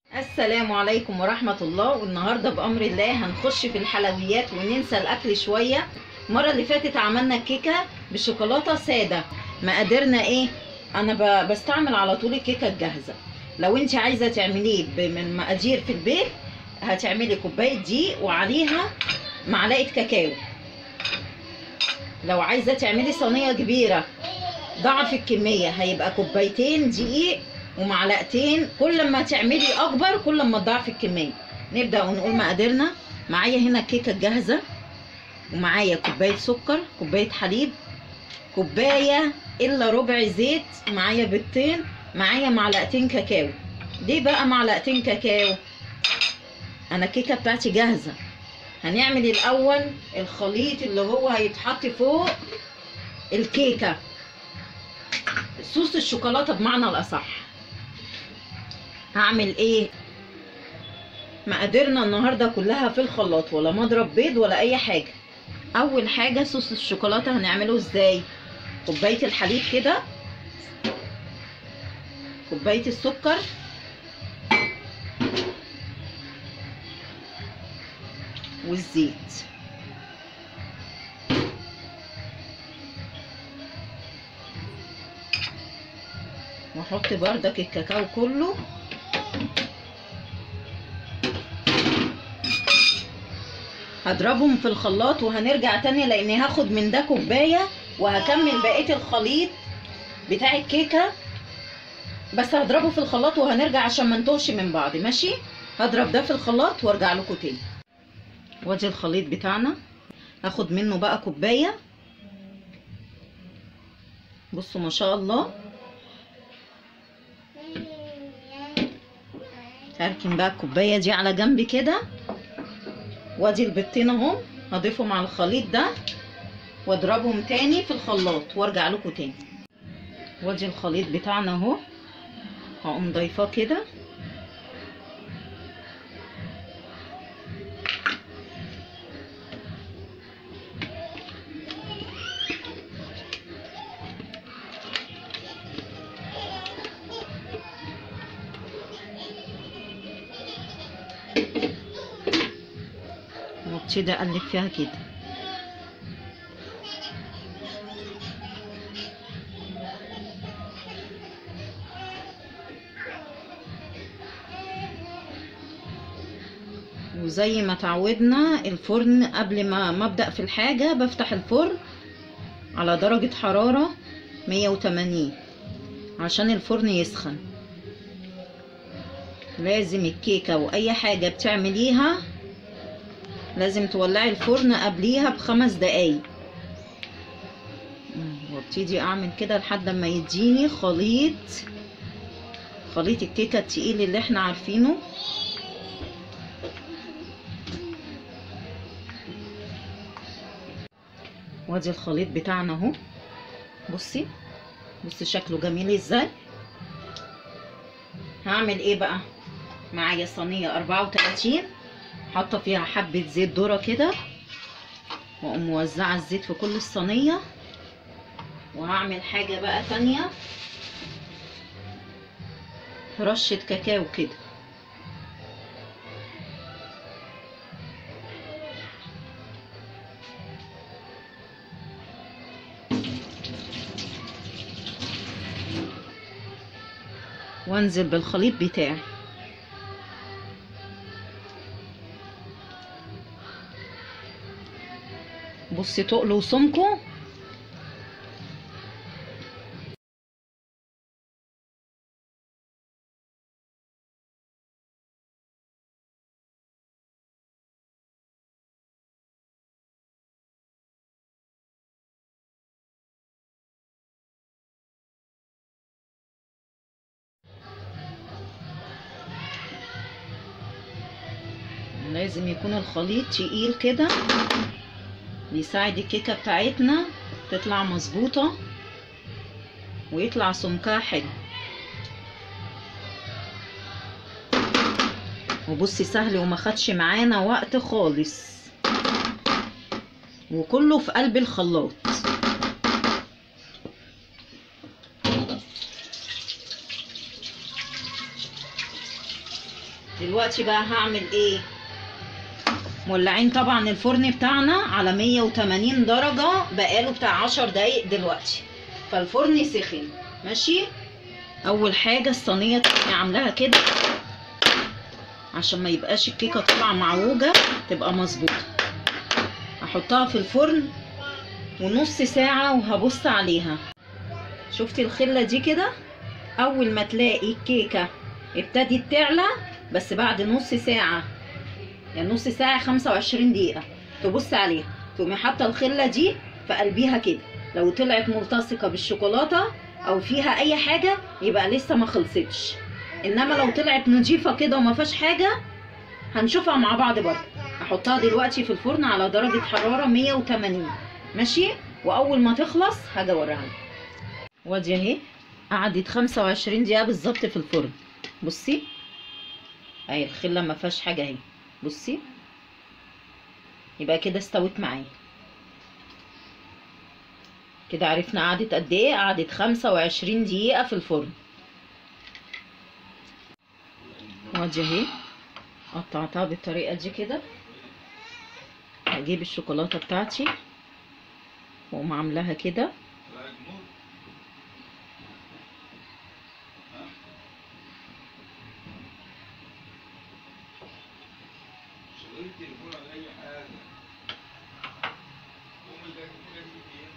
السلام عليكم ورحمة الله والنهاردة بأمر الله هنخش في الحلويات وننسى الأكل شوية المرة اللي فاتت عملنا كيكة بالشوكولاتة سادة مقاديرنا ايه أنا ب- بستعمل على طول الكيكة الجاهزة لو انت عايزة تعمليه ب- من مقادير في البيت هتعملي كوباية دقيق وعليها معلقة كاكاو لو عايزة تعملي صينية كبيرة ضعف الكمية هيبقى كوبايتين دقيق ومعلقتين كل ما تعملي اكبر كل ما تضاعفي الكميه نبدا ونقول مقاديرنا معايا هنا الكيكه الجاهزه ومعايا كوبايه سكر كوبايه حليب كوبايه الا ربع زيت معايا بيضتين معايا معلقتين كاكاو ليه بقى معلقتين كاكاو انا الكيكه بتاعتي جاهزه هنعمل الاول الخليط اللي هو هيتحط فوق الكيكه صوص الشوكولاته بمعنى الاصح هعمل ايه مقاديرنا النهارده كلها في الخلاط ولا مضرب بيض ولا اي حاجه اول حاجه صوص الشوكولاته هنعمله ازاي كوبايه الحليب كده كوبايه السكر والزيت واحط بردك الكاكاو كله هضربهم في الخلاط وهنرجع تاني لاني هاخد من ده كوبايه وهكمل بقيه الخليط بتاع الكيكه بس هضربه في الخلاط وهنرجع عشان ما نتوهش من بعض ماشي هضرب ده في الخلاط وارجع لكم تاني وادي الخليط بتاعنا هاخد منه بقى كوبايه بصوا ما شاء الله هركن بقى الكوبايه دي على جنب كده وادي البيضتين اهم هضيفهم على الخليط ده واضربهم تاني في الخلاط وارجع لكم تاني وادي الخليط بتاعنا اهو هقوم ضايفاه كده وابتدي اقلب فيها كده وزي ما تعودنا الفرن قبل ما ما ابدا في الحاجه بفتح الفرن على درجه حراره 180 عشان الفرن يسخن لازم الكيكه واي حاجه بتعمليها لازم تولعي الفرن قبليها بخمس دقايق وابتدي اعمل كده لحد ما يديني خليط خليط الكيكه التقيل اللي احنا عارفينه وادي الخليط بتاعنا اهو بصي بصي شكله جميل ازاي هعمل ايه بقى معايا صينيه 34 حاطه فيها حبه زيت ذره كده واقوم موزعه الزيت في كل الصينيه وهعمل حاجه بقى تانية رشه كاكاو كده وانزل بالخليط بتاعي بصي تقل وسمكه لازم يكون الخليط تقيل كده بيساعد الكيكه بتاعتنا تطلع مظبوطه ويطلع سمكها حلو وبصي سهل وما خدش معانا وقت خالص وكله في قلب الخلاط دلوقتي بقى هعمل ايه مولعين طبعا الفرن بتاعنا على 180 درجة بقاله بتاع 10 دقايق دلوقتي فالفرن سخن ماشي اول حاجة الصينية تكوني عاملاها كده عشان ما يبقاش الكيكة طالعة معوجة تبقى مظبوطة هحطها في الفرن ونص ساعة وهبص عليها شفتي الخلة دي كده اول ما تلاقي الكيكة ابتدت تعلى بس بعد نص ساعة يعني نص ساعة 25 دقيقة تبص عليها تقومي حاطة الخلة دي في قلبيها كده لو طلعت ملتصقة بالشوكولاتة او فيها اي حاجة يبقى لسه ما خلصتش انما لو طلعت نضيفة كده وما فيهاش حاجة هنشوفها مع بعض برضه هحطها دلوقتي في الفرن على درجة حرارة 180 ماشي واول ما تخلص هاجي اوريها لك. وادي اهي قعدت 25 دقيقة بالظبط في الفرن بصي اهي الخلة ما فيهاش حاجة اهي بصي يبقى كده استوت معايا كده عرفنا قعدت قد ايه قعدت 25 دقيقة في الفرن وادي اهي قطعتها بالطريقة دي كده هجيب الشوكولاتة بتاعتي واقوم عاملاها كده شغلت التليفون على اي حاجه قوم ده كده كده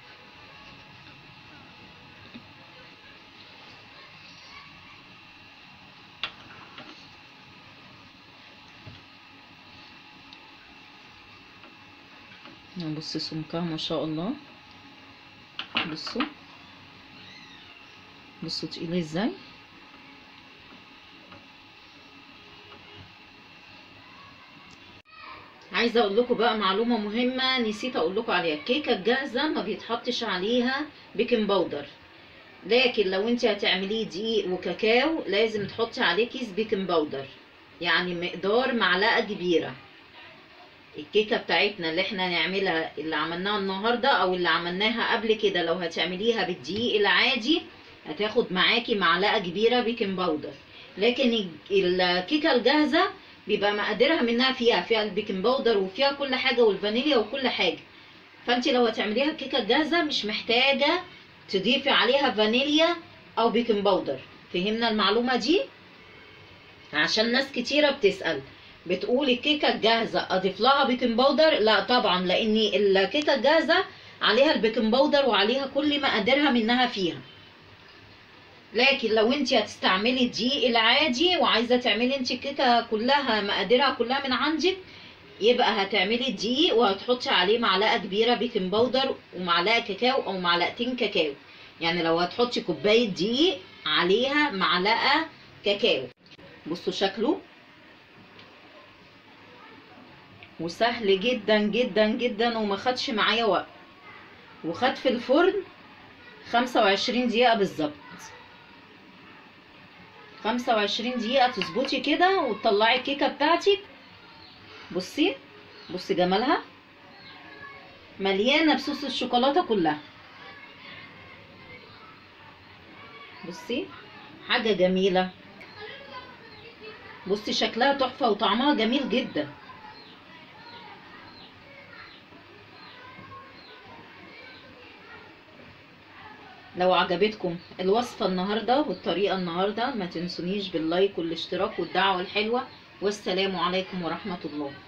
بص سمكها ما شاء الله بصوا بصوا تقيلة ازاي عايزه اقول لكم بقى معلومه مهمه نسيت اقول لكم عليها الكيكه الجاهزه ما بيتحطش عليها بيكنج باودر لكن لو انت هتعمليه دقيق وكاكاو لازم تحطي عليه كيس بيكنج باودر يعني مقدار معلقه كبيره الكيكه بتاعتنا اللي احنا نعملها اللي عملناها النهارده او اللي عملناها قبل كده لو هتعمليها بالدقيق العادي هتاخد معاكي معلقه كبيره بيكنج باودر لكن ال- الكيكه الجاهزه بيبقى مقدرها منها فيها فيها البيكنج باودر وفيها كل حاجه والفانيليا وكل حاجه فانت لو هتعمليها الكيكه الجاهزه مش محتاجه تضيفي عليها فانيليا او بيكنج باودر فهمنا المعلومه دي عشان ناس كتيره بتسال بتقول الكيكه الجاهزه اضيف لها بيكنج باودر لا طبعا لان الكيكه الجاهزه عليها البيكنج باودر وعليها كل مقاديرها منها فيها لكن لو انت هتستعملي الدقيق العادي وعايزه تعملي انت الكيكه كلها مقاديرها كلها من عندك يبقى هتعملي الدقيق وهتحطي عليه معلقه كبيره بيكنج باودر ومعلقه كاكاو او معلقتين كاكاو يعني لو هتحطي كوبايه دقيق عليها معلقه كاكاو بصوا شكله وسهل جدا جدا جدا وما خدش معايا وقت وخد في الفرن 25 دقيقة بالظبط 25 دقيقة تظبطي كده وتطلعي الكيكة بتاعتك بصي بصي جمالها مليانة بصوص الشوكولاتة كلها بصي حاجة جميلة بصي شكلها تحفة وطعمها جميل جدا لو عجبتكم الوصفة النهاردة والطريقة النهاردة ما تنسونيش باللايك والاشتراك والدعوة الحلوة والسلام عليكم ورحمة الله